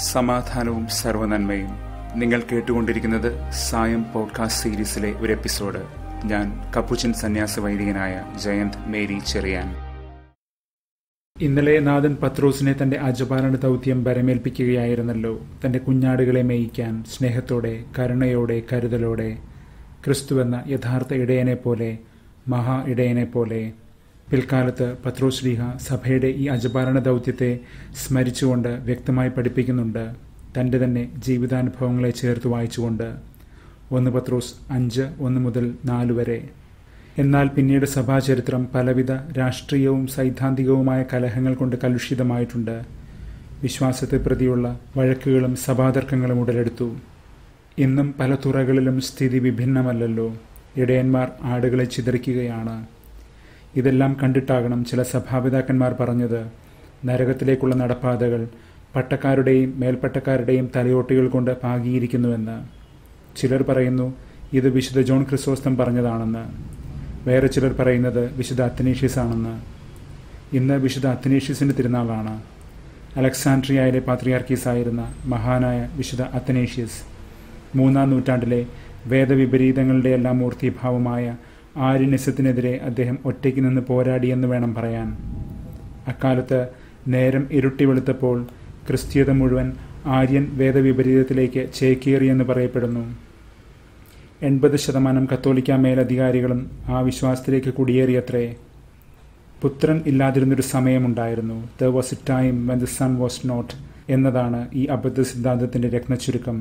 സമാധാനവും സർവനന്മയും നിങ്ങൾ കേട്ടുകൊണ്ടിരിക്കുന്നത് സായം പോഡ്കാസ്റ്റ് സീരീസിലെ ഒരു എപ്പിസോഡ് ഞാൻ കപ്പുച്ചൻ സന്യാസ വൈദികനായ ജയന്ത് മേരി ചെറിയാൻ ഇന്നലെ നാഥൻ പത്രോസിനെ തന്റെ അജപാലന ദൗത്യം ബരമേൽപ്പിക്കുകയായിരുന്നല്ലോ തന്റെ കുഞ്ഞാടുകളെ മേയിക്കാൻ സ്നേഹത്തോടെ കരുണയോടെ കരുതലോടെ ക്രിസ്തുവെന്ന യഥാർത്ഥ ഇടയനെ പോലെ മഹാ ഇടയനെ പോലെ പിൽക്കാലത്ത് പത്രോശ്ലീഹ സഭയുടെ ഈ അജപാലന ദൗത്യത്തെ സ്മരിച്ചുകൊണ്ട് വ്യക്തമായി പഠിപ്പിക്കുന്നുണ്ട് തന്റെ തന്നെ ജീവിതാനുഭവങ്ങളെ ചേർത്ത് വായിച്ചുകൊണ്ട് ഒന്ന് പത്രോസ് അഞ്ച് ഒന്ന് മുതൽ നാല് വരെ എന്നാൽ പിന്നീട് സഭാചരിത്രം പലവിധ രാഷ്ട്രീയവും സൈദ്ധാന്തികവുമായ കലഹങ്ങൾ കൊണ്ട് കലുഷിതമായിട്ടുണ്ട് വിശ്വാസത്തെ പ്രതിയുള്ള വഴക്കുകളും സഭാതർക്കങ്ങളും ഉടലെടുത്തു ഇന്നും പല തുറകളിലും സ്ഥിതി വിഭിന്നമല്ലല്ലോ ഇടയന്മാർ ആടുകളെ ചിതറിക്കുകയാണ് ഇതെല്ലാം കണ്ടിട്ടാകണം ചില സഭാപിതാക്കന്മാർ പറഞ്ഞത് നരകത്തിലേക്കുള്ള നടപ്പാതകൾ പട്ടക്കാരുടെയും മേൽപ്പട്ടക്കാരുടെയും തലയോട്ടികൾ കൊണ്ട് പാകിയിരിക്കുന്നുവെന്ന് ചിലർ പറയുന്നു ഇത് വിശുദ്ധ ജോൺ ക്രിസോസ്തം പറഞ്ഞതാണെന്ന് വേറെ ചിലർ പറയുന്നത് വിശുദ്ധ അത്തനീഷ്യസ് ആണെന്ന് ഇന്ന് വിശുദ്ധ അത്തനീഷ്യസിന്റെ തിരുനാളാണ് അലക്സാൻഡ്രിയയിലെ പാത്രിയാർക്കീസ് ആയിരുന്ന മഹാനായ വിശുദ്ധ അത്തനേഷ്യസ് മൂന്നാം നൂറ്റാണ്ടിലെ വേദവിപരീതങ്ങളുടെ എല്ലാം മൂർത്തിഭാവമായ ആര്യനിസത്തിനെതിരെ അദ്ദേഹം ഒറ്റയ്ക്ക് നിന്ന് പോരാടിയെന്ന് വേണം പറയാൻ അക്കാലത്ത് നേരം ഇരുട്ടി വെളുത്തപ്പോൾ ക്രിസ്തീയത മുഴുവൻ ആര്യൻ വേദവിപരീതത്തിലേക്ക് ചേക്കേറിയെന്ന് പറയപ്പെടുന്നു എൺപത് ശതമാനം കത്തോലിക്ക മേലധികാരികളും ആ വിശ്വാസത്തിലേക്ക് കുടിയേറിയത്രേ പുത്രൻ ഇല്ലാതിരുന്നൊരു സമയമുണ്ടായിരുന്നു there was a time when the son was not എന്നതാണ് ഈ അബദ്ധ സിദ്ധാന്തത്തിന്റെ രത്നച്ചുരുക്കം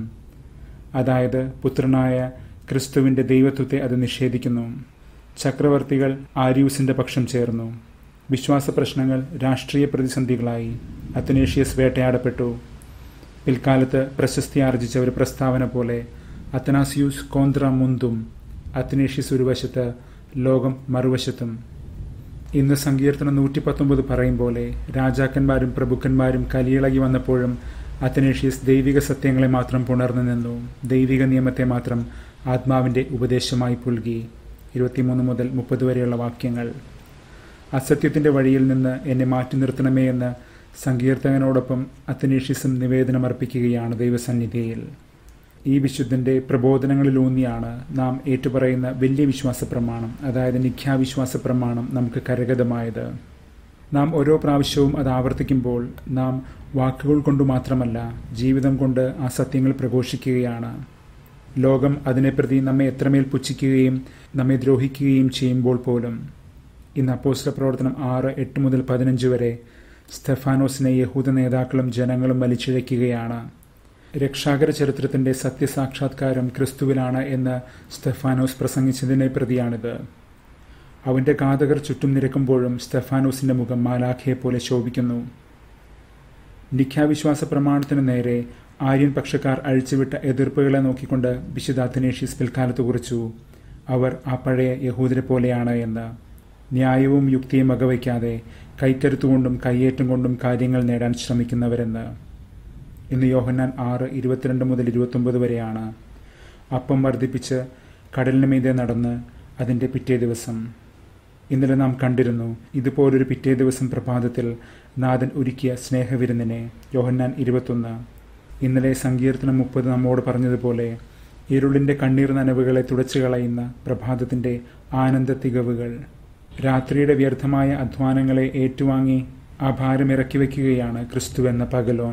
അതായത് പുത്രനായ ക്രിസ്തുവിന്റെ ദൈവത്വത്തെ അത് നിഷേധിക്കുന്നു ചക്രവർത്തികൾ ആര്യൂസിന്റെ പക്ഷം ചേർന്നു വിശ്വാസ പ്രശ്നങ്ങൾ രാഷ്ട്രീയ പ്രതിസന്ധികളായി അത്തനേഷ്യസ് വേട്ടയാടപ്പെട്ടു പിൽക്കാലത്ത് പ്രശസ്തി ആർജിച്ച ഒരു പ്രസ്താവന പോലെ അത്തനാസിയൂസ് കോന്ത്ര മുന്തും അത്തനേഷ്യസ് ഒരു വശത്ത് ലോകം മറുവശത്തും ഇന്ന് സങ്കീർത്തനം നൂറ്റി പത്തൊമ്പത് പറയും പോലെ രാജാക്കന്മാരും പ്രഭുക്കന്മാരും കലിയിളകി വന്നപ്പോഴും അത്തനേഷ്യസ് ദൈവിക സത്യങ്ങളെ മാത്രം പുണർന്നു നിന്നു ദൈവിക നിയമത്തെ മാത്രം ആത്മാവിന്റെ ഉപദേശമായി പുൽകി ഇരുപത്തിമൂന്ന് മുതൽ മുപ്പത് വരെയുള്ള വാക്യങ്ങൾ അസത്യത്തിന്റെ വഴിയിൽ നിന്ന് എന്നെ മാറ്റി നിർത്തണമേ എന്ന് സങ്കീർത്തകനോടൊപ്പം അത്തനേഷ്യസും നിവേദനമർപ്പിക്കുകയാണ് ദൈവസന്നിധിയിൽ ഈ വിശുദ്ധന്റെ പ്രബോധനങ്ങളിലൂന്നിയാണ് നാം ഏറ്റുപറയുന്ന വലിയ വിശ്വാസ പ്രമാണം അതായത് നിഖ്യാവിശ്വാസ പ്രമാണം നമുക്ക് കരഗതമായത് നാം ഓരോ പ്രാവശ്യവും അത് ആവർത്തിക്കുമ്പോൾ നാം വാക്കുകൾ കൊണ്ട് മാത്രമല്ല ജീവിതം കൊണ്ട് ആ സത്യങ്ങൾ പ്രഘോഷിക്കുകയാണ് ലോകം അതിനെപ്രതി നമ്മെ എത്രമേൽ പുച്ഛിക്കുകയും നമ്മെ ദ്രോഹിക്കുകയും ചെയ്യുമ്പോൾ പോലും ഇന്ന് അപ്പോസ്റ്റ പ്രവർത്തനം ആറ് എട്ട് മുതൽ പതിനഞ്ച് വരെ സ്തെഫാനോസിനെ യഹൂദ നേതാക്കളും ജനങ്ങളും വലിച്ചിഴയ്ക്കുകയാണ് രക്ഷാകര ചരിത്രത്തിന്റെ സത്യസാക്ഷാത്കാരം ക്രിസ്തുവിലാണ് എന്ന് സ്തെഫാനോസ് പ്രസംഗിച്ചതിനെ പ്രതിയാണിത് അവന്റെ ഘാതകർ ചുറ്റും നിരക്കുമ്പോഴും സ്തെഫാനോസിന്റെ മുഖം മാലാഖയെ പോലെ ശോഭിക്കുന്നു നിഖ്യാവിശ്വാസ പ്രമാണത്തിന് നേരെ ആര്യൻ പക്ഷക്കാർ അഴിച്ചുവിട്ട എതിർപ്പുകളെ നോക്കിക്കൊണ്ട് വിശുദ്ധ അത്തനേഷ്യസ് പിൽക്കാലത്ത് കുറിച്ചു അവർ ആ പഴയ യഹൂദരെ പോലെയാണ് എന്ന് ന്യായവും യുക്തിയും വകവയ്ക്കാതെ കൈക്കരുത്തുകൊണ്ടും കയ്യേറ്റം കൊണ്ടും കാര്യങ്ങൾ നേടാൻ ശ്രമിക്കുന്നവരെന്ന് ഇന്ന് യോഹന്നാൻ ആറ് ഇരുപത്തിരണ്ട് മുതൽ ഇരുപത്തൊമ്പത് വരെയാണ് അപ്പം വർദ്ധിപ്പിച്ച് കടലിന് മീതെ നടന്ന് അതിൻ്റെ പിറ്റേ ദിവസം ഇന്നലെ നാം കണ്ടിരുന്നു ഇതുപോലൊരു പിറ്റേ ദിവസം പ്രഭാതത്തിൽ നാഥൻ ഒരുക്കിയ സ്നേഹവിരുന്നിനെ യോഹന്നാൻ ഇരുപത്തൊന്ന് ഇന്നലെ സങ്കീർത്തനം മുപ്പത് നമ്മോട് പറഞ്ഞതുപോലെ ഇരുളിൻ്റെ കണ്ണീർ നനവുകളെ തുടച്ചു കളയുന്ന പ്രഭാതത്തിൻ്റെ ആനന്ദ തികവുകൾ രാത്രിയുടെ വ്യർത്ഥമായ അധ്വാനങ്ങളെ ഏറ്റുവാങ്ങി ആ ഭാരം ഇറക്കി വയ്ക്കുകയാണ് ക്രിസ്തുവെന്ന പകലോൻ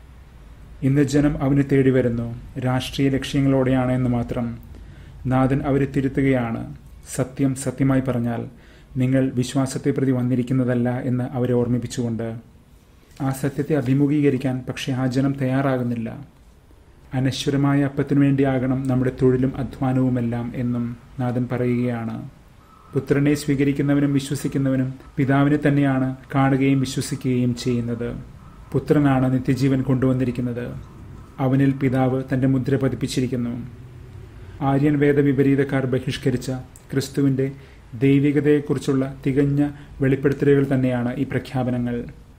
ഇന്ന് ജനം അവന് തേടി വരുന്നു രാഷ്ട്രീയ ലക്ഷ്യങ്ങളോടെയാണ് എന്ന് മാത്രം നാഥൻ അവരെ തിരുത്തുകയാണ് സത്യം സത്യമായി പറഞ്ഞാൽ നിങ്ങൾ വിശ്വാസത്തെ പ്രതി വന്നിരിക്കുന്നതല്ല എന്ന് അവരെ ഓർമ്മിപ്പിച്ചുകൊണ്ട് ആ സത്യത്തെ അഭിമുഖീകരിക്കാൻ പക്ഷേ ആ ജനം തയ്യാറാകുന്നില്ല അനശ്വരമായ അപ്പത്തിനു വേണ്ടിയാകണം നമ്മുടെ തൊഴിലും അധ്വാനവുമെല്ലാം എന്നും നാഥൻ പറയുകയാണ് പുത്രനെ സ്വീകരിക്കുന്നവനും വിശ്വസിക്കുന്നവനും പിതാവിനെ തന്നെയാണ് കാണുകയും വിശ്വസിക്കുകയും ചെയ്യുന്നത് പുത്രനാണ് നിത്യജീവൻ കൊണ്ടുവന്നിരിക്കുന്നത് അവനിൽ പിതാവ് തന്റെ മുദ്ര പതിപ്പിച്ചിരിക്കുന്നു ആര്യൻ വേദവിപരീതക്കാർ ബഹിഷ്കരിച്ച ക്രിസ്തുവിന്റെ ദൈവികതയെക്കുറിച്ചുള്ള തികഞ്ഞ വെളിപ്പെടുത്തലുകൾ തന്നെയാണ് ഈ പ്രഖ്യാപനങ്ങൾ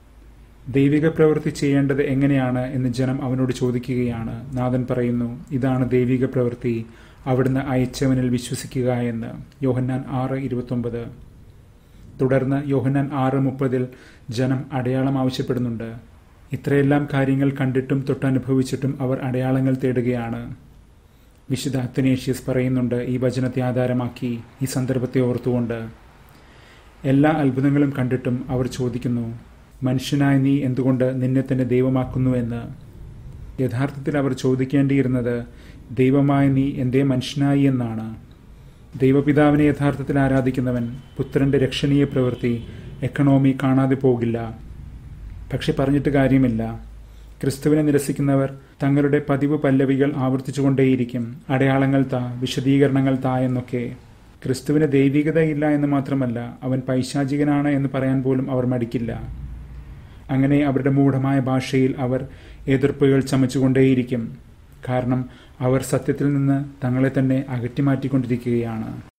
ദൈവിക പ്രവൃത്തി ചെയ്യേണ്ടത് എങ്ങനെയാണ് എന്ന് ജനം അവനോട് ചോദിക്കുകയാണ് നാഥൻ പറയുന്നു ഇതാണ് ദൈവിക പ്രവൃത്തി അവിടുന്ന് അയച്ചവനിൽ വിശ്വസിക്കുക എന്ന് യോഹന്നാൻ ആറ് ഇരുപത്തൊമ്പത് തുടർന്ന് യോഹന്നാൻ ആറ് മുപ്പതിൽ ജനം അടയാളം ആവശ്യപ്പെടുന്നുണ്ട് ഇത്രയെല്ലാം കാര്യങ്ങൾ കണ്ടിട്ടും തൊട്ടനുഭവിച്ചിട്ടും അവർ അടയാളങ്ങൾ തേടുകയാണ് വിശുദ്ധ അത്തനേഷ്യസ് പറയുന്നുണ്ട് ഈ വചനത്തെ ആധാരമാക്കി ഈ സന്ദർഭത്തെ ഓർത്തുകൊണ്ട് എല്ലാ അത്ഭുതങ്ങളും കണ്ടിട്ടും അവർ ചോദിക്കുന്നു മനുഷ്യനായ നീ എന്തുകൊണ്ട് നിന്നെ തന്നെ ദൈവമാക്കുന്നു എന്ന് യഥാർത്ഥത്തിൽ അവർ ചോദിക്കേണ്ടിയിരുന്നത് ദൈവമായ നീ എന്തേ മനുഷ്യനായി എന്നാണ് ദൈവപിതാവിനെ യഥാർത്ഥത്തിൽ ആരാധിക്കുന്നവൻ പുത്രന്റെ രക്ഷണീയ പ്രവൃത്തി എക്കണോമി കാണാതെ പോകില്ല പക്ഷെ പറഞ്ഞിട്ട് കാര്യമില്ല ക്രിസ്തുവിനെ നിരസിക്കുന്നവർ തങ്ങളുടെ പതിവ് പല്ലവികൾ ആവർത്തിച്ചുകൊണ്ടേയിരിക്കും അടയാളങ്ങൾ താ വിശദീകരണങ്ങൾ താ എന്നൊക്കെ ക്രിസ്തുവിന് ദൈവികതയില്ല എന്ന് മാത്രമല്ല അവൻ പൈശാചികനാണ് എന്ന് പറയാൻ പോലും അവർ മടിക്കില്ല അങ്ങനെ അവരുടെ മൂഢമായ ഭാഷയിൽ അവർ എതിർപ്പുകൾ ചമച്ചുകൊണ്ടേയിരിക്കും കാരണം അവർ സത്യത്തിൽ നിന്ന് തങ്ങളെ തന്നെ അകറ്റിമാറ്റിക്കൊണ്ടിരിക്കുകയാണ്